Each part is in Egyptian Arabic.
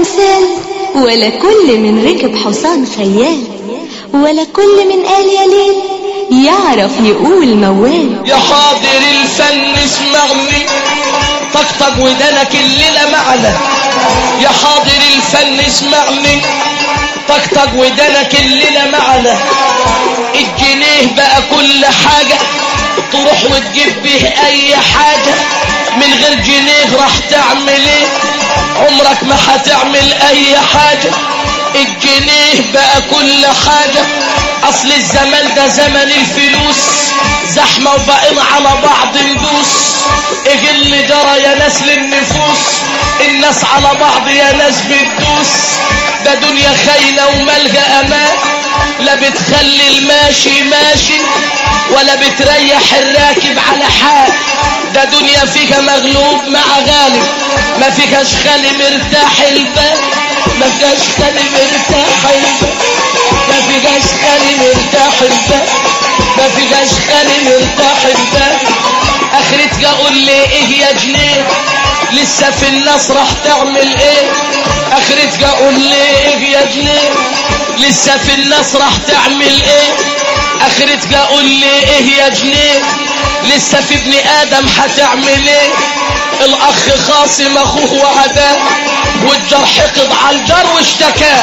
مثال ولا كل من ركب حصان خيال ولا كل من قال يا ليل يعرف يقول موال يا حاضر الفن اسمعني طقطق ودنك الليلة معنا يا حاضر الفن اسمعني طقطق ودنك الليلة معنا الجنيه بقى كل حاجة تروح وتجيب به اي حاجة من غير جنيه راح تعمل ايه عمرك ما هتعمل اي حاجة الجنيه بقى كل حاجة اصل الزمن ده زمن الفلوس زحمة وبقينا على بعض ندوس ايه اللي جرى يا ناس للنفوس الناس على بعض يا ناس بتدوس ده دنيا خاينة وملجأ امان لا بتخلي الماشي ماشي ولا بتريح الراكب على حال ده دنيا فيها مغلوب مع غالب ما فيهاش خالي مرتاح البال ما فيهاش خالي مرتاح البال ما فيهاش خالي مرتاح البال ما فيهاش خالي مرتاح البال اخرتك اقول لي ايه يا جنيه لسه في الناس راح تعمل ايه اخرتك اقول لي ايه يا جنيه لسه في الناس راح تعمل ايه اخرتك اقول لي ايه يا جنيه لسه في ابن ادم هتعمل ايه الاخ خاصم اخوه وعداه والجار حقد على الجار واشتكاه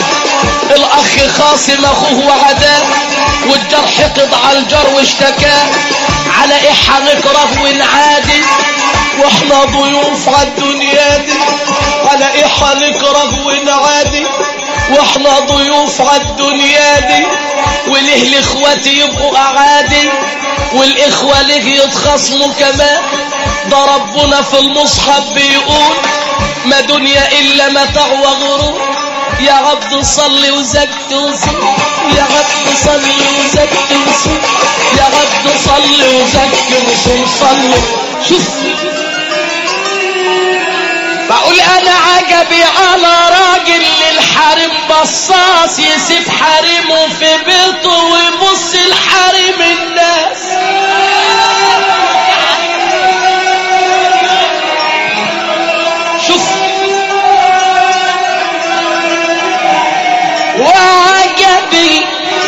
الاخ خاصم اخوه وعداه والجار حقد على الجار واشتكاه على ايه هنكره ونعادي واحنا ضيوف على الدنيا دي على ايه هنكره ونعادي واحنا ضيوف على الدنيا دي وليه الاخوات يبقوا اعادي والاخوة ليه يتخصموا كمان ده ربنا في المصحف بيقول ما دنيا الا متاع وغرور يا عبد صلي وزكت وصل يا عبد صلي وزكت وصل يا عبد صلي وزكت وصل صلي شوف بقول انا عجبي على راجل للحريم بصاص يسيب حريمه في بيته ويبص لحريم الناس شوف وعجبي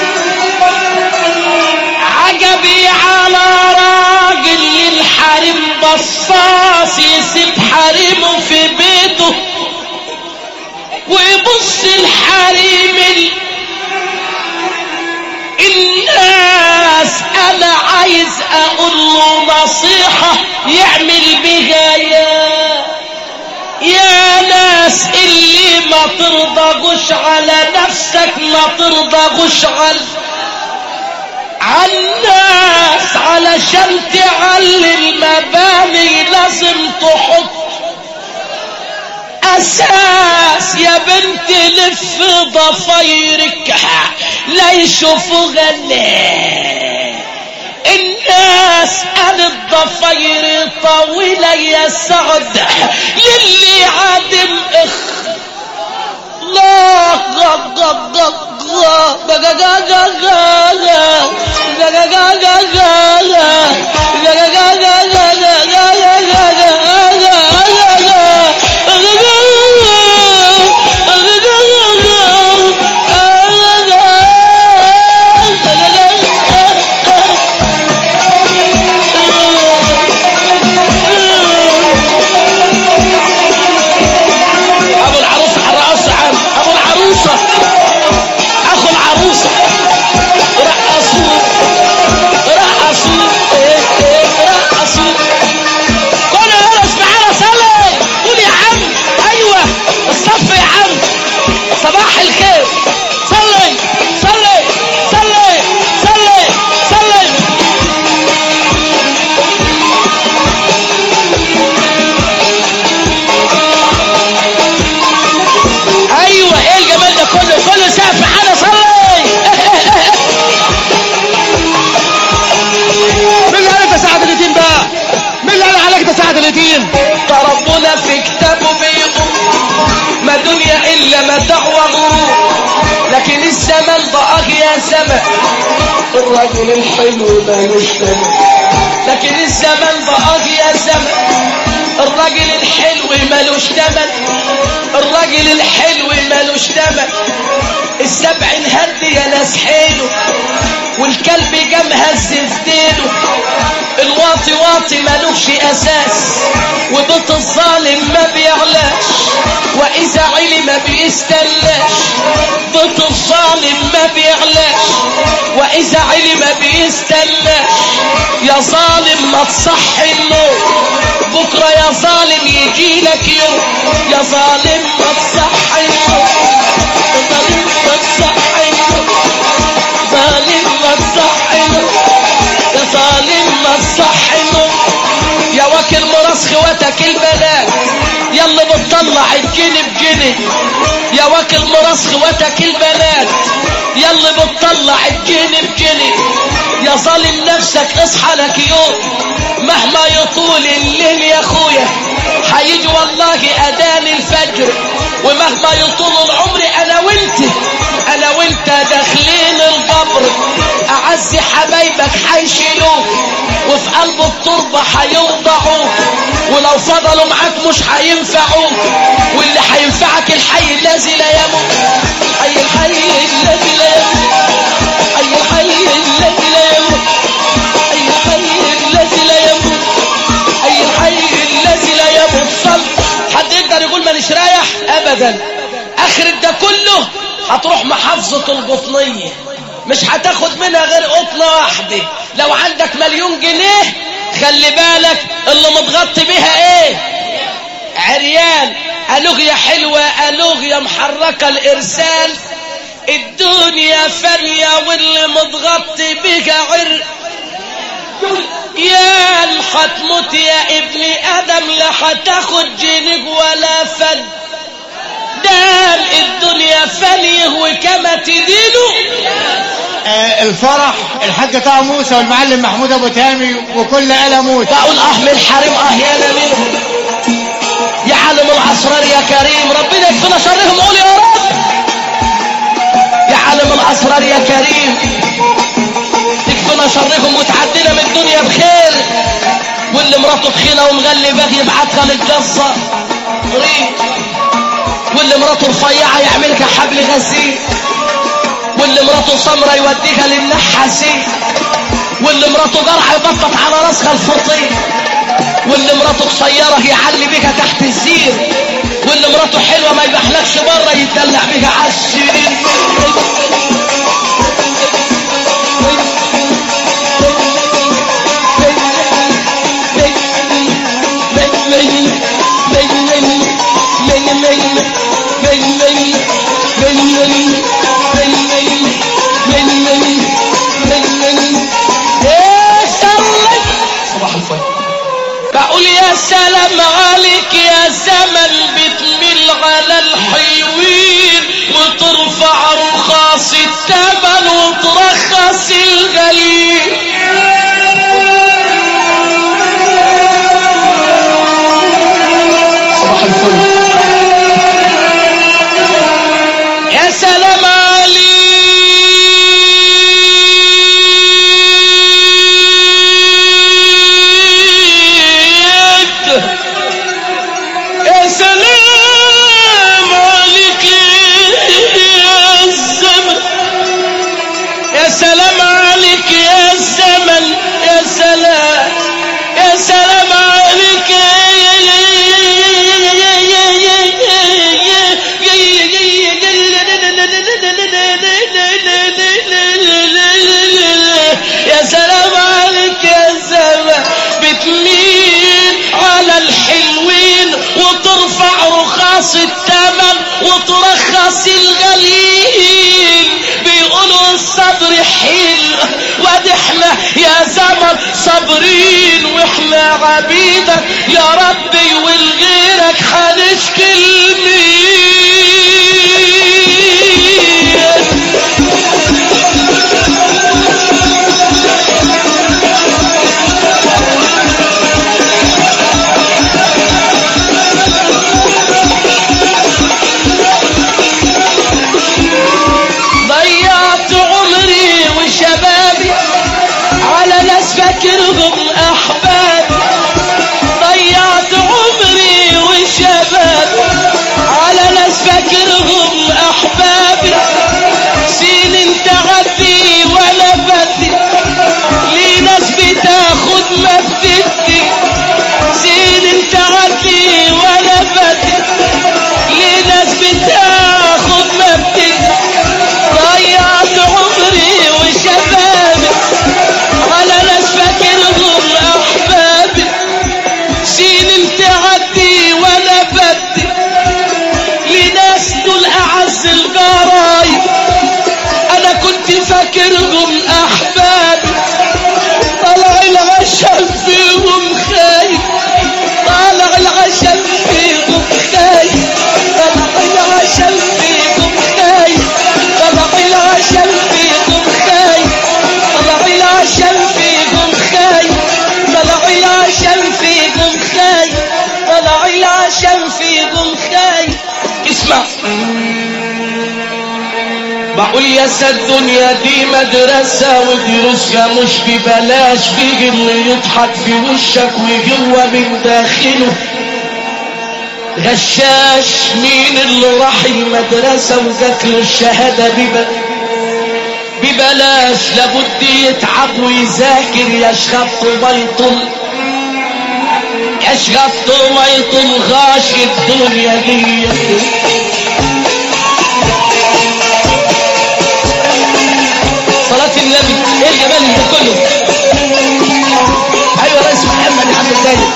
عجبي على راجل للحريم بصاص يسيب حريمه في بيته ويبص الحريم ال... الناس انا عايز اقول له نصيحة يعمل بها يا يا ناس اللي ما ترضى على نفسك ما ترضى على عالناس علشان تعلي المباني لازم تحط اساس يا بنت لف ضفايرك لا يشوفوا غنى الناس قالت ضفاير طويلة يا سعد يلي عدم اخ لا غا غا غا غا غا غا غا غا غا غا غا غا غا غا غا ابو العروسه الرقص عم ابو العروسه اخو العروسه رقصوا رقصوا إيه إيه رقصوا كل يرقص معانا صلي قول يا عم ايوه الصف يا عم صباح الخير صلي صلي صلي صلي صلي ايوه ايه الجمال ده كله كله سقف معانا صلي مين اللي قالك ده سعد الدين بقى مين اللي قال عليك ده سعد الدين ده ربنا في كتابه بيقول ما دنيا الا متاع وغرور لكن الزمن ضاق يا زمن الرجل الحلو مالوش ثمن لكن الزمن ضاق يا زمن الراجل الحلو مالوش ثمن الراجل الحلو والسبع انهد يا ناس حيله والكلب جام هز في ديله الواطي واطي ملوش اساس وبيت الظالم ما بيعلاش واذا علي ما بيستلاش بيت الظالم ما بيعلاش واذا علي ما بيستلاش يا ظالم ما تصحي النوم بكره يا ظالم يجي لك يوم يا ظالم ما تصحي النوم يا ظالم ما تصحي النوم ظالم ما تصحي النوم يا ظالم ما تصحي النوم يا واكل مراس خواتك البنات يلا بتطلع الجني بجني يا واكل مراس خواتك البنات يلا بتطلع الجني بجني يا ظالم نفسك اصحى لك يوم مهما يطول الليل يا اخويا هيجي والله اذان الفجر ومهما يطول العمر انا وانت انا وانت داخلين القبر اعز حبايبك حيشيلوك وفي قلب التربة هيوضعوك ولو فضلوا معاك مش هينفعوك واللي هينفعك الحي الذي لا يموت حي الحي الذي لا يموت حي الحي الذي لا يموت حي الحي الذي لا يموت حي الحي الذي لا يموت صل حد يقدر يقول مانيش رايح ابدا اخر ده كله هتروح محافظة القطنية مش هتاخد منها غير قطنة واحدة لو عندك مليون جنيه خلي بالك اللي متغطي بيها ايه عريان ألوغية حلوة ألوغية محركة الإرسال الدنيا فانية واللي متغطي بيها عر يا هتموت يا ابن ادم لا هتاخد جنيه ولا فد دام الدنيا فانيه وكما تدينه آه الفرح الحاج طه موسى والمعلم محمود ابو تامي وكل آل موت بقول اه من الحريم اه يا أنا منهم يا عالم الاسرار يا كريم ربنا يكفينا شرهم قول يا رب يا عالم الاسرار يا كريم تكفينا شرهم وتعدينا من الدنيا بخير واللي مراته تخينه ومغلبه يبعتها للجزه طريق واللي مراته رفيعه يعملها حبل غسيل واللي مراته سمرة يوديها للنحاسين واللي مراته جرح يبطط على راسها الفطير واللي مراته قصيرة يعلي بيها تحت الزير واللي مراته حلوة ما يبحلكش بره يتدلع بيها على السرير صباح الفل بقول يا سلام عليك يا زمن بتميل على الحلوين وترفع رخاص الثمن وترخص الغليل صباح الفل يا سلام عليك يا سلام عليك يا الزمن يا سلام عليك يا الزمن يا سلام يا سلام عليك يا سلام عليك يا الزمن بتميل على الحلوين وترفع رخاص الثمن وترخص الغليل بيقولوا الصبر حلو وادي احنا يا زمن صابرين واحنا عبيدك يا ربي ولغيرك هنشكي المين ضيعت عمري وشبابي على ناس فاكرهم احبابي ضيعت عمري وشبابي على ناس دول اعز القرايب انا كنت فاكرهم احبابي طلع العشم فيهم خايف طلع العشم فيهم خايف طلع العشم فيهم خايف طلع العشم فيهم خايف طلع العشم فيهم خايف طلع العشم فيهم خايف طلع العشم فيهم خايف اسمع بقول يا سيد الدنيا دي مدرسة ودروسها مش ببلاش فيه اللي يضحك في وشك وجوه من داخله غشاش مين اللي راح المدرسة وذاك له الشهادة بب... ببلاش لابد يتعب ويذاكر يشخط ما يطل يشخط ما يطلغاش الدنيا دي صلاة النبي ايه الجمال ده كله ايوه يا ريس محمد يا عم الثاني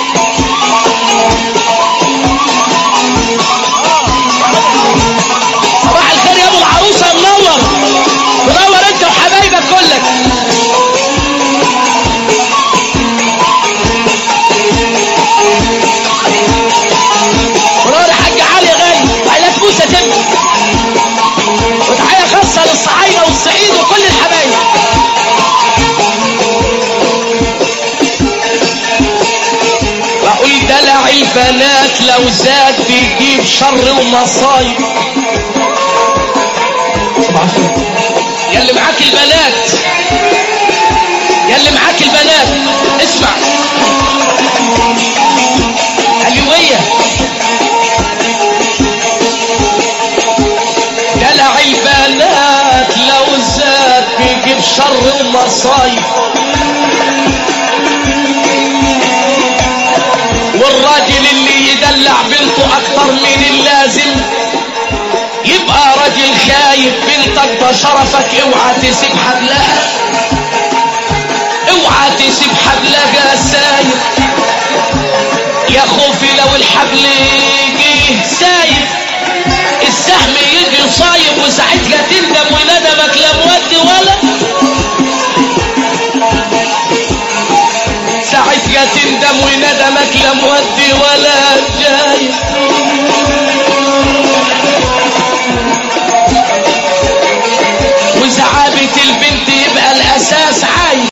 صباح الخير يا ابو العروسه منور منور انت وحبايبك كلك منور يا حاج علي غالي وعيلات موسى تبقى وتحية خاصة للصعايدة والصعيد وكل الحبايب بقول دلع البنات لو زاد بيجيب شر ومصايب يا اللي معاك البنات يا اللي معاك البنات اسمع اليومية دلع البنات لو زاد بيجيب شر ومصايب والراجل اللي يدلع بنته اكتر من اللازم يبقى راجل خايف بنتك ده شرفك اوعى تسيب حبلها اوعى تسيب حبلها سايب يا خوفي لو الحبل جه سايب السهم يجي صايب وساعتها تندم وندمك لا مودي ولا ساعتها تندم وندمك لا مودي ولا جاي وزعابة البنت يبقى الأساس عالي